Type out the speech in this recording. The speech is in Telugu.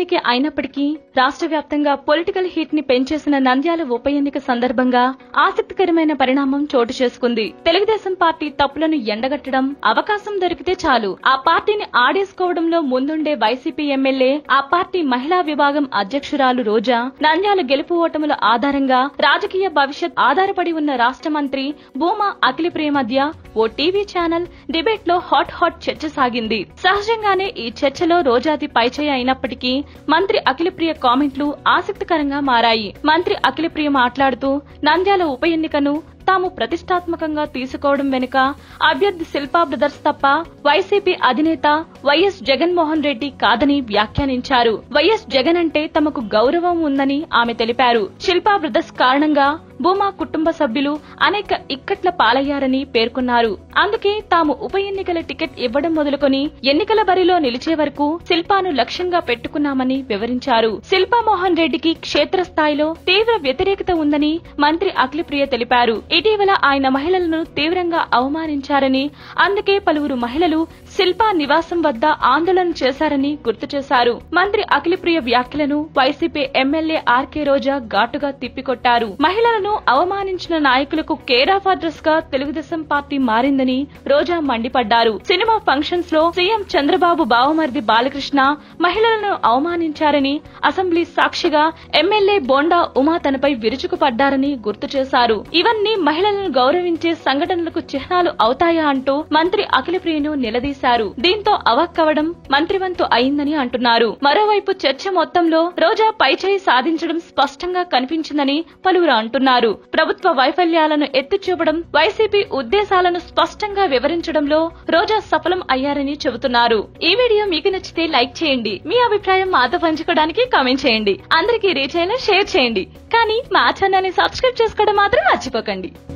ఎన్నిక అయినప్పటికీ రాష్ట్ర వ్యాప్తంగా పొలిటికల్ హీట్ ని పెంచేసిన నంద్యాల ఉప ఎన్నిక సందర్భంగా ఆసక్తికరమైన పరిణామం చోటు చేసుకుంది తెలుగుదేశం పార్టీ తప్పులను ఎండగట్టడం అవకాశం దొరికితే చాలు ఆ పార్టీని ఆడేసుకోవడంలో ముందుండే వైసీపీ ఎమ్మెల్యే ఆ పార్టీ మహిళా విభాగం అధ్యక్షురాలు రోజా నంద్యాల గెలుపు ఓటముల ఆధారంగా రాజకీయ భవిష్యత్ ఆధారపడి ఉన్న రాష్ట్ర మంత్రి భూమా అఖిలప్రియ మధ్య ఓ టీవీ ఛానల్ డిబేట్ లో హాట్ హాట్ చర్చ సాగింది సహజంగానే ఈ చర్చలో రోజాది పైచేయి అయినప్పటికీ మంత్రి అఖిలప్రియ కామెంట్లు ఆసక్తికరంగా మారాయి మంత్రి అఖిలప్రియ మాట్లాడుతూ నంద్యాల ఉప ఎన్నికను తాము ప్రతిష్టాత్మకంగా తీసుకోవడం వెనుక అభ్యర్థి శిల్పా బ్రదర్స్ తప్ప వైసీపీ అధినేత వైఎస్ జగన్మోహన్ రెడ్డి కాదని వ్యాఖ్యానించారు వైఎస్ జగన్ అంటే తమకు గౌరవం ఉందని ఆమె తెలిపారు శిల్పా బ్రదర్స్ కారణంగా భూమా కుటుంబ సభ్యులు అనేక ఇక్కట్ల పాలయ్యారని పేర్కొన్నారు అందుకే తాము ఉప ఎన్నికల టికెట్ ఇవ్వడం మొదలుకొని ఎన్నికల బరిలో నిలిచే వరకు శిల్పాను లక్ష్యంగా పెట్టుకున్నామని వివరించారు శిల్పా మోహన్ రెడ్డికి క్షేత్రస్థాయిలో తీవ్ర వ్యతిరేకత ఉందని మంత్రి అఖిలప్రియ తెలిపారు ఇటీవల ఆయన మహిళలను తీవ్రంగా అవమానించారని అందుకే పలువురు మహిళలు శిల్పా నివాసం వద్ద ఆందోళన చేశారని గుర్తు చేశారు మంత్రి అఖిలప్రియ వ్యాఖ్యలను వైసీపీ ఎమ్మెల్యే ఆర్కే రోజా ఘాటుగా తిప్పికొట్టారు మహిళలను అవమానించిన నాయకులకు కేర్ ఆఫ్ అడ్రస్ గా తెలుగుదేశం పార్టీ మారిందని రోజా మండిపడ్డారు సినిమా ఫంక్షన్స్ లో సీఎం చంద్రబాబు బావమరిది బాలకృష్ణ మహిళలను అవమానించారని అసెంబ్లీ సాక్షిగా ఎమ్మెల్యే బోండా ఉమా తనపై విరుచుకుపడ్డారని గుర్తు చేశారు ఇవన్నీ మహిళలను గౌరవించే సంఘటనలకు చిహ్నాలు అవుతాయా అంటూ మంత్రి అఖిలప్రియను నిలదీశారు దీంతో అవాక్కవడం మంత్రివంతు అయిందని అంటున్నారు మరోవైపు చర్చ మొత్తంలో రోజా పైచేయి సాధించడం స్పష్టంగా కనిపించిందని పలువురు అంటున్నారు ప్రభుత్వ వైఫల్యాలను ఎత్తిచూపడం వైసీపీ ఉద్దేశాలను స్పష్టంగా వివరించడంలో రోజా సఫలం అయ్యారని చెబుతున్నారు ఈ వీడియో మీకు నచ్చితే లైక్ చేయండి మీ అభిప్రాయం మాతో పంచుకోవడానికి కామెంట్ చేయండి అందరికీ రీచ్ అయ్యేలా షేర్ చేయండి కానీ మా ఛానల్ ని సబ్స్క్రైబ్ చేసుకోవడం మాత్రం మర్చిపోకండి